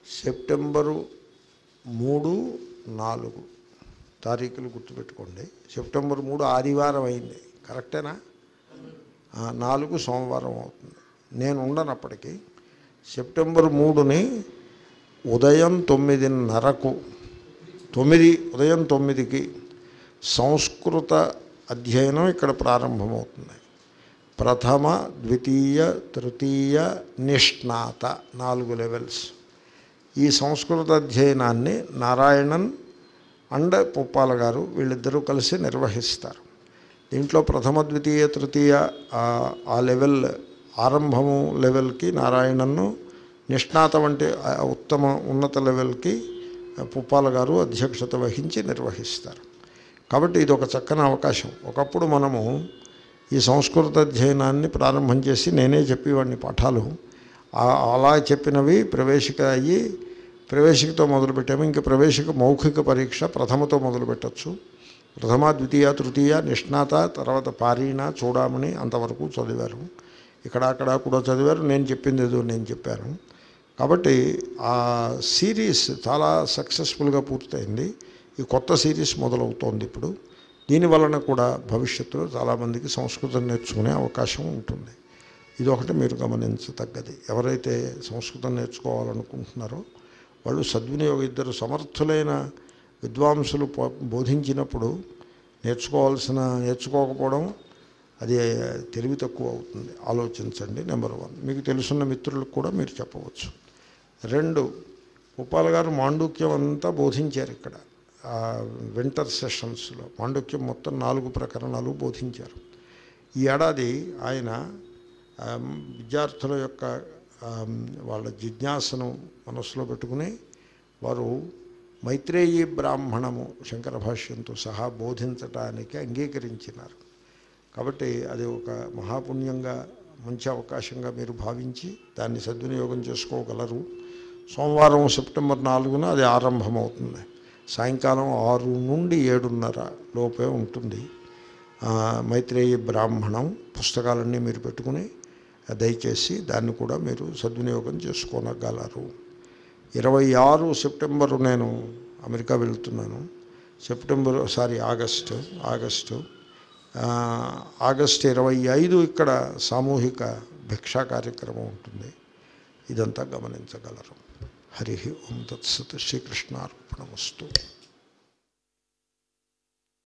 September మూడు నాలుగు తారీఖులు గుర్తుపెట్టుకోండి సెప్టెంబర్ మూడు ఆదివారం అయింది కరెక్టేనా ఆ, నాలుగు సోమవారం అవుతుంది నేను ఉండనప్పటికీ సెప్టెంబర్ మూడుని ఉదయం తొమ్మిదిన్నరకు తొమ్మిది ఉదయం తొమ్మిదికి సంస్కృత అధ్యయనం ఇక్కడ ప్రారంభమవుతుంది ప్రథమ ద్వితీయ తృతీయ నిష్ణాత నాలుగు లెవెల్స్ ఈ సంస్కృత అధ్యయనాన్ని నారాయణన్ అండ్ పుప్పాల గారు వీళ్ళిద్దరూ కలిసి నిర్వహిస్తారు దీంట్లో ప్రథమ ద్వితీయ తృతీయ ఆ- ఆ లెవెల్ ఆరంభము లెవెల్కి నారాయణన్ను నిష్ణాత వంటి ఆ ఉత్తమ ఉన్నత లెవెల్కి పుప్పాల గారు అధ్యక్షత వహించి నిర్వహిస్తారు కాబట్టి ఇది ఒక చక్కని అవకాశం ఒకప్పుడు మనము ఈ సంస్కృత అధ్యయనాన్ని ప్రారంభం చేసి నేనే చెప్పేవాడిని పాఠాలు ఆ- అలా చెప్పినవి ప్రవేశిక అయ్యి ప్రవేశికతో మొదలుపెట్టాము ఇంకా ప్రవేశిక మౌఖిక పరీక్ష ప్రథమతో మొదలుపెట్టచ్చు ప్రథమ ద్వితీయ తృతీయ నిష్ణాత తర్వాత పారీణ చూడమని అంతవరకు చదివారు ఇక్కడ అక్కడ కూడా చదివారు నేను చెప్పింది ఏదో నేను చెప్పాను కాబట్టి ఆ సిరీస్ చాలా సక్సెస్ఫుల్గా పూర్తయింది ఈ కొత్త సిరీస్ మొదలవుతోంది ఇప్పుడు దీని వలన కూడా భవిష్యత్తులో చాలామందికి సంస్కృతం నేర్చుకునే అవకాశం ఉంటుంది ఇది ఒకటి మీరు గమనించతగ్గది ఎవరైతే సంస్కృతం నేర్చుకోవాలనుకుంటున్నారో వాళ్ళు సద్వినియోగ ఇద్దరు సమర్థులైన విద్వాంసులు పో- బోధించినప్పుడు నేర్చుకోవాల్సిన నేర్చుకోకపోవడం అది తెలివి తక్కువ అవుతుంది ఆలోచించండి నెంబర్ వన్ మీకు తెలుసున్న మిత్రులకు కూడా మీరు చెప్పవచ్చు రెండు ఉపాల్ గారు మాండుక్యం అంతా బోధించారు ఇక్కడ ఆ వింటర్ సెషన్స్లో మాండుక్యం మొత్తం నాలుగు ప్రకరణాలు బోధించారు ఈ ఏడాది ఆయన ఆ, విద్యార్థుల యొక్క ఆ, వాళ్ళ జిజ్ఞాసను మనస్సులో పెట్టుకుని వారు మైత్రేయి బ్రాహ్మణము శంకర భాష్యంతో సహా బోధించటానికి అంగీకరించినారు కాబట్టి అది ఒక మహాపుణ్యంగా మంచి అవకాశంగా మీరు భావించి దాన్ని సద్వినియోగం చేసుకోగలరు సోమవారం సెప్టెంబర్ నాలుగున అది ఆరంభమవుతుంది సాయంకాలం ఆరు నుండి ఏడున్నర లోపే ఉంటుంది ఆ, మైత్రేయి బ్రాహ్మణం పుస్తకాలన్నీ మీరు పెట్టుకుని దయచేసి దాన్ని కూడా మీరు సద్వినియోగం చేసుకోనగలరు ఇరవై ఆరు సెప్టెంబరు నేను అమెరికా వెళ్తున్నాను సెప్టెంబర్ సారీ ఆగస్టు ఆగస్టు ఆ, ఆగస్టు ఇరవై ఐదు ఇక్కడ సామూహిక భిక్షా కార్యక్రమం ఉంటుంది ఇదంతా గమనించగలరు హరి ఓం తత్సత్ శ్రీకృష్ణార్పణమస్తు